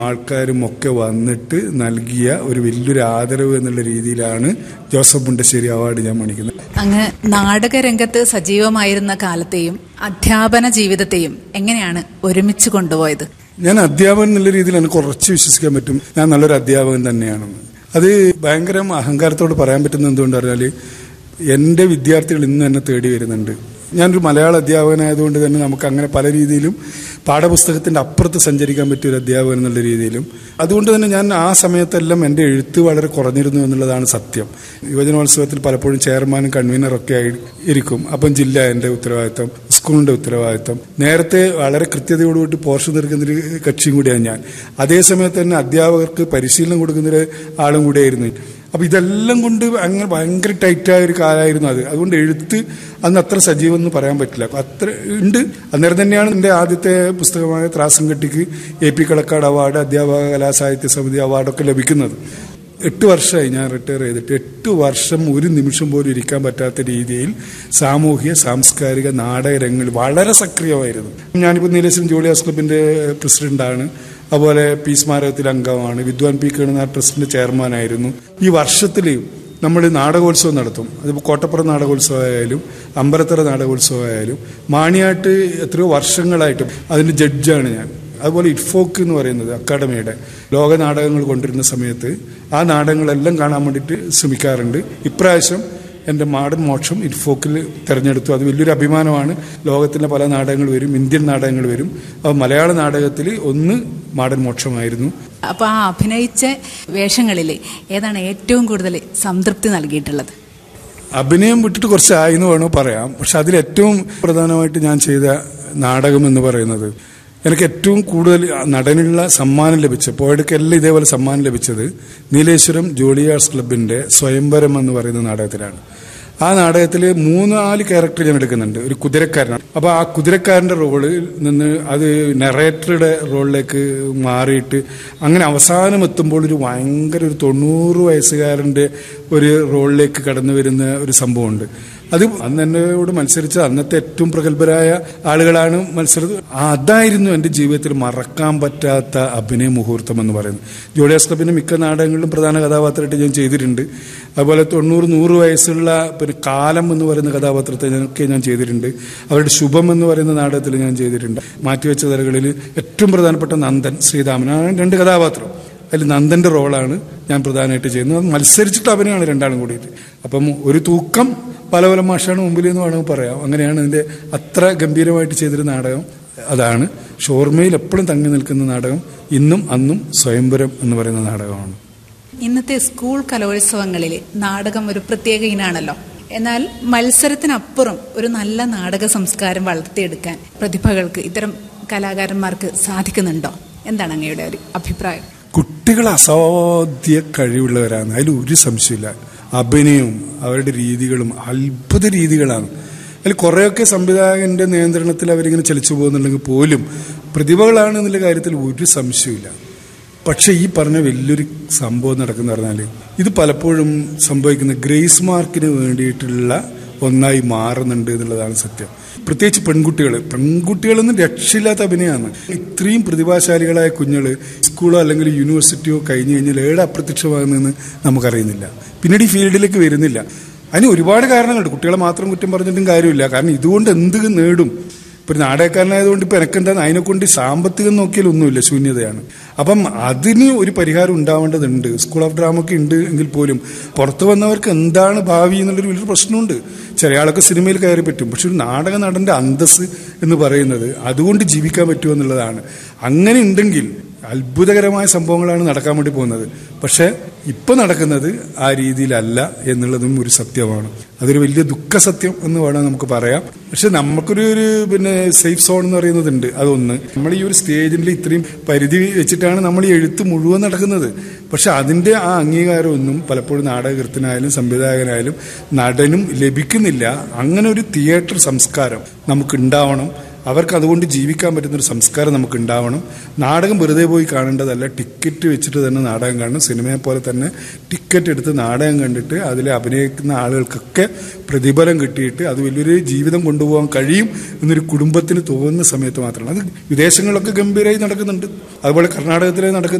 ആൾക്കാരും ഒക്കെ വന്നിട്ട് നൽകിയ ഒരു വലിയൊരു ആദരവ് എന്നുള്ള രീതിയിലാണ് ജോസഫ് മുണ്ടശ്ശേരി അവാർഡ് ഞാൻ മണിക്കുന്നത് അങ്ങ് നാടകരംഗത്ത് സജീവമായിരുന്ന കാലത്തെയും അധ്യാപന ജീവിതത്തെയും എങ്ങനെയാണ് ഒരുമിച്ച് കൊണ്ടുപോയത് ഞാൻ അധ്യാപകൻ എന്നുള്ള രീതിയിൽ എനിക്ക് കുറച്ച് വിശ്വസിക്കാൻ പറ്റും ഞാൻ നല്ലൊരു അധ്യാപകൻ തന്നെയാണെന്ന് അത് ഭയങ്കര അഹങ്കാരത്തോട് പറയാൻ പറ്റുന്ന എന്തുകൊണ്ട് പറഞ്ഞാൽ എൻ്റെ വിദ്യാർത്ഥികൾ ഇന്ന് എന്നെ തേടി വരുന്നുണ്ട് ഞാനൊരു മലയാള അധ്യാപകനായതുകൊണ്ട് തന്നെ നമുക്ക് അങ്ങനെ പല രീതിയിലും പാഠപുസ്തകത്തിന്റെ അപ്പുറത്ത് സഞ്ചരിക്കാൻ പറ്റിയ ഒരു അധ്യാപകൻ എന്നുള്ള രീതിയിലും അതുകൊണ്ട് തന്നെ ഞാൻ ആ സമയത്തെല്ലാം എൻ്റെ എഴുത്ത് വളരെ കുറഞ്ഞിരുന്നു എന്നുള്ളതാണ് സത്യം യുവജനോത്സവത്തിൽ പലപ്പോഴും ചെയർമാനും കൺവീനറൊക്കെ ആയി ഇരിക്കും അപ്പം ജില്ല എൻ്റെ ഉത്തരവാദിത്തം സ്കൂളിന്റെ ഉത്തരവാദിത്തം നേരത്തെ വളരെ കൃത്യതയോടുകൂടി പോർഷൻ തീർക്കുന്ന ഒരു കക്ഷിയും കൂടിയാണ് ഞാൻ അതേ സമയത്ത് തന്നെ അധ്യാപകർക്ക് പരിശീലനം കൊടുക്കുന്ന ഒരു ആളും കൂടിയായിരുന്നു അപ്പൊ ഇതെല്ലാം കൊണ്ട് അങ്ങനെ ഭയങ്കര ടൈറ്റായ ഒരു കാലമായിരുന്നു അത് അതുകൊണ്ട് എഴുത്ത് അന്ന് അത്ര സജീവം എന്ന് പറയാൻ പറ്റില്ല അത്ര ഉണ്ട് അന്നേരം തന്നെയാണ് എൻ്റെ ആദ്യത്തെ പുസ്തകമായ ത്രാസം കെട്ടിക്ക് എ പി കളക്കാട് അവാർഡ് അധ്യാപക കലാസാഹിത്യ സമിതി അവാർഡൊക്കെ ലഭിക്കുന്നത് എട്ട് വർഷമായി ഞാൻ റിട്ടയർ ചെയ്തിട്ട് എട്ട് വർഷം ഒരു നിമിഷം പോലും ഇരിക്കാൻ പറ്റാത്ത രീതിയിൽ സാമൂഹ്യ സാംസ്കാരിക നാടക രംഗങ്ങളിൽ വളരെ സക്രിയമായിരുന്നു ഞാനിപ്പോൾ നീലേശ്വരം ജോളിയാസ് ക്ലബിന്റെ പ്രസിഡന്റാണ് അതുപോലെ പി സ്മാരകത്തിൽ അംഗമാണ് വിദ്വാൻ പി കേണുനാർ ട്രസ്റ്റിന്റെ ചെയർമാനായിരുന്നു ഈ വർഷത്തിൽ നമ്മൾ നാടകോത്സവം നടത്തും അതിപ്പോൾ കോട്ടപ്പുറം നാടകോത്സവമായാലും അമ്പലത്തറ നാടകോത്സവമായാലും മാണിയാട്ട് എത്രയോ വർഷങ്ങളായിട്ടും അതിന്റെ ജഡ്ജാണ് ഞാൻ അതുപോലെ ഇറ്റ്ഫോക്ക് എന്ന് പറയുന്നത് അക്കാഡമിയുടെ ലോക നാടകങ്ങൾ കൊണ്ടിരുന്ന സമയത്ത് ആ നാടകങ്ങളെല്ലാം കാണാൻ വേണ്ടിയിട്ട് ശ്രമിക്കാറുണ്ട് ഇപ്രാവശ്യം എൻ്റെ മാടൻ മോക്ഷം ഇറ്റ്ഫോക്കിൽ തിരഞ്ഞെടുത്തു അത് വലിയൊരു അഭിമാനമാണ് ലോകത്തിലെ പല നാടകങ്ങൾ വരും ഇന്ത്യൻ നാടകങ്ങൾ വരും അപ്പോൾ മലയാള നാടകത്തിൽ ഒന്ന് മാടൻ മോക്ഷമായിരുന്നു അപ്പൊ ആ അഭിനയിച്ച വേഷങ്ങളിൽ ഏതാണ് ഏറ്റവും കൂടുതൽ സംതൃപ്തി നൽകിയിട്ടുള്ളത് അഭിനയം വിട്ടിട്ട് കുറച്ചായി എന്ന് വേണോ പറയാം പക്ഷെ അതിൽ ഏറ്റവും പ്രധാനമായിട്ട് ഞാൻ ചെയ്ത നാടകം എന്ന് പറയുന്നത് എനിക്ക് ഏറ്റവും കൂടുതൽ നടനുള്ള സമ്മാനം ലഭിച്ച പോയടുക്കെല്ലാം ഇതേപോലെ സമ്മാനം ലഭിച്ചത് നീലേശ്വരം ജോളിയാർസ് ക്ലബിന്റെ സ്വയംവരം എന്ന് പറയുന്ന നാടകത്തിലാണ് ആ നാടകത്തിൽ മൂന്നാല് ക്യാരക്ടർ ഞാൻ എടുക്കുന്നുണ്ട് ഒരു കുതിരക്കാരനാണ് അപ്പൊ ആ കുതിരക്കാരന്റെ റോളിൽ നിന്ന് അത് നെറേറ്ററുടെ റോളിലേക്ക് മാറിയിട്ട് അങ്ങനെ അവസാനം എത്തുമ്പോൾ ഒരു ഭയങ്കര ഒരു തൊണ്ണൂറ് വയസ്സുകാരന്റെ ഒരു റോളിലേക്ക് കടന്നു വരുന്ന ഒരു സംഭവമുണ്ട് അത് അന്ന് എന്നോട് മത്സരിച്ച അന്നത്തെ ഏറ്റവും പ്രഗത്ഭരായ ആളുകളാണ് മത്സരം അതായിരുന്നു എൻ്റെ ജീവിതത്തിൽ മറക്കാൻ പറ്റാത്ത അഭിനയ മുഹൂർത്തം എന്ന് പറയുന്നത് ജോളിയാസ് ക്ലബിന്റെ മിക്ക നാടകങ്ങളിലും പ്രധാന കഥാപാത്രമായിട്ട് ഞാൻ ചെയ്തിട്ടുണ്ട് അതുപോലെ തൊണ്ണൂറ് നൂറ് വയസ്സുള്ള പിന്നെ കാലം എന്ന് പറയുന്ന കഥാപാത്രത്തെ ഞാനൊക്കെ ഞാൻ ചെയ്തിട്ടുണ്ട് അവരുടെ ശുഭം എന്ന് പറയുന്ന നാടകത്തിൽ ഞാൻ ചെയ്തിട്ടുണ്ട് മാറ്റിവെച്ച തലകളിൽ ഏറ്റവും പ്രധാനപ്പെട്ട നന്ദൻ ശ്രീരാമനാണ് രണ്ട് കഥാപാത്രം അതിൽ നന്ദന്റെ റോളാണ് ഞാൻ പ്രധാനമായിട്ട് ചെയ്യുന്നത് അത് മത്സരിച്ചിട്ട് അഭിനയമാണ് രണ്ടാളും കൂടിയിട്ട് അപ്പം ഒരു തൂക്കം പല പല മാഷാണ് മുമ്പിൽ എന്ന് വേണമെങ്കിൽ പറയാം അങ്ങനെയാണ് ഇതിന്റെ അത്ര ഗംഭീരമായിട്ട് ചെയ്തൊരു നാടകം അതാണ് ഷോർമയിൽ എപ്പോഴും തങ്ങി നിൽക്കുന്ന നാടകം ഇന്നും അന്നും സ്വയംവരം എന്ന് പറയുന്ന നാടകമാണ് ഇന്നത്തെ സ്കൂൾ കലോത്സവങ്ങളിൽ നാടകം ഒരു പ്രത്യേക ഇനാണല്ലോ എന്നാൽ മത്സരത്തിനപ്പുറം ഒരു നല്ല നാടക സംസ്കാരം വളർത്തിയെടുക്കാൻ പ്രതിഭകൾക്ക് ഇത്തരം കലാകാരന്മാർക്ക് സാധിക്കുന്നുണ്ടോ എന്താണ് അങ്ങയുടെ ഒരു അഭിപ്രായം കുട്ടികൾ അസാധ്യ കഴിവുള്ളവരാണ് അതിൽ ഒരു സംശയമില്ല അഭിനയവും അവരുടെ രീതികളും അത്ഭുത രീതികളാണ് അതിൽ കുറേയൊക്കെ സംവിധായകന്റെ നിയന്ത്രണത്തിൽ അവരിങ്ങനെ ചലിച്ചു പോകുന്നുണ്ടെങ്കിൽ പോലും പ്രതിഭകളാണ് എന്നുള്ള കാര്യത്തിൽ ഒരു സംശയമില്ല പക്ഷെ ഈ പറഞ്ഞ വലിയൊരു സംഭവം നടക്കുന്ന പറഞ്ഞാൽ ഇത് പലപ്പോഴും സംഭവിക്കുന്ന ഗ്രേസ് മാർക്കിന് വേണ്ടിയിട്ടുള്ള ഒന്നായി മാറുന്നുണ്ട് എന്നുള്ളതാണ് സത്യം പ്രത്യേകിച്ച് പെൺകുട്ടികൾ പെൺകുട്ടികളൊന്നും രക്ഷയില്ലാത്ത അഭിനയമാണ് ഇത്രയും പ്രതിഭാശാലികളായ കുഞ്ഞുങ്ങൾ സ്കൂളോ അല്ലെങ്കിൽ യൂണിവേഴ്സിറ്റിയോ കഴിഞ്ഞു കഴിഞ്ഞാൽ ഏടെ അപ്രത്യക്ഷമാകുന്നതെന്ന് നമുക്കറിയുന്നില്ല പിന്നീട് ഈ ഫീൽഡിലേക്ക് വരുന്നില്ല അതിന് ഒരുപാട് കാരണങ്ങളുണ്ട് കുട്ടികളെ മാത്രം കുറ്റം പറഞ്ഞിട്ടും കാര്യമില്ല കാരണം ഇതുകൊണ്ട് എന്ത് നേടും ഇപ്പൊ ഒരു നാടകക്കാരനായതുകൊണ്ട് ഇപ്പൊ എനക്കെന്താ അതിനെ കൊണ്ട് സാമ്പത്തികം നോക്കിയാൽ ഒന്നുമില്ല ശൂന്യതയാണ് അപ്പം അതിന് ഒരു പരിഹാരം ഉണ്ടാവേണ്ടതുണ്ട് സ്കൂൾ ഓഫ് ഡ്രാമ ഒക്കെ ഉണ്ട് എങ്കിൽ പോലും പുറത്തു വന്നവർക്ക് എന്താണ് ഭാവി എന്നുള്ളൊരു വലിയൊരു പ്രശ്നമുണ്ട് ചില ആളൊക്കെ സിനിമയിൽ കയറി പറ്റും പക്ഷെ ഒരു നാടക നടന്റെ അന്തസ് എന്ന് പറയുന്നത് അതുകൊണ്ട് ജീവിക്കാൻ പറ്റുമോ എന്നുള്ളതാണ് അങ്ങനെ ഉണ്ടെങ്കിൽ അത്ഭുതകരമായ സംഭവങ്ങളാണ് നടക്കാൻ വേണ്ടി പോകുന്നത് പക്ഷെ ഇപ്പൊ നടക്കുന്നത് ആ രീതിയിലല്ല എന്നുള്ളതും ഒരു സത്യമാണ് അതൊരു വലിയ ദുഃഖസത്യം എന്ന് വേണം നമുക്ക് പറയാം പക്ഷെ നമുക്കൊരു ഒരു പിന്നെ സേഫ് സോൺ എന്ന് പറയുന്നതുണ്ട് അതൊന്ന് നമ്മൾ ഈ ഒരു സ്റ്റേജിൽ ഇത്രയും പരിധി വെച്ചിട്ടാണ് നമ്മൾ ഈ എഴുത്ത് മുഴുവൻ നടക്കുന്നത് പക്ഷെ അതിന്റെ ആ അംഗീകാരമൊന്നും പലപ്പോഴും നാടകകൃത്തിനായാലും സംവിധായകനായാലും നടനും ലഭിക്കുന്നില്ല അങ്ങനെ ഒരു തിയേറ്റർ സംസ്കാരം നമുക്ക് ഉണ്ടാവണം അവർക്ക് അതുകൊണ്ട് ജീവിക്കാൻ പറ്റുന്ന ഒരു സംസ്കാരം നമുക്ക് ഉണ്ടാവണം നാടകം വെറുതെ പോയി കാണേണ്ടതല്ല ടിക്കറ്റ് വെച്ചിട്ട് തന്നെ നാടകം കാണണം സിനിമയെ പോലെ തന്നെ ടിക്കറ്റ് എടുത്ത് നാടകം കണ്ടിട്ട് അതിൽ അഭിനയിക്കുന്ന ആളുകൾക്കൊക്കെ പ്രതിഫലം കിട്ടിയിട്ട് അത് വലിയൊരു ജീവിതം കൊണ്ടുപോകാൻ കഴിയും എന്നൊരു കുടുംബത്തിന് തോന്നുന്ന സമയത്ത് മാത്രമാണ് അത് വിദേശങ്ങളിലൊക്കെ ഗംഭീരമായി നടക്കുന്നുണ്ട് അതുപോലെ കർണാടകത്തിലെ നടക്കുന്ന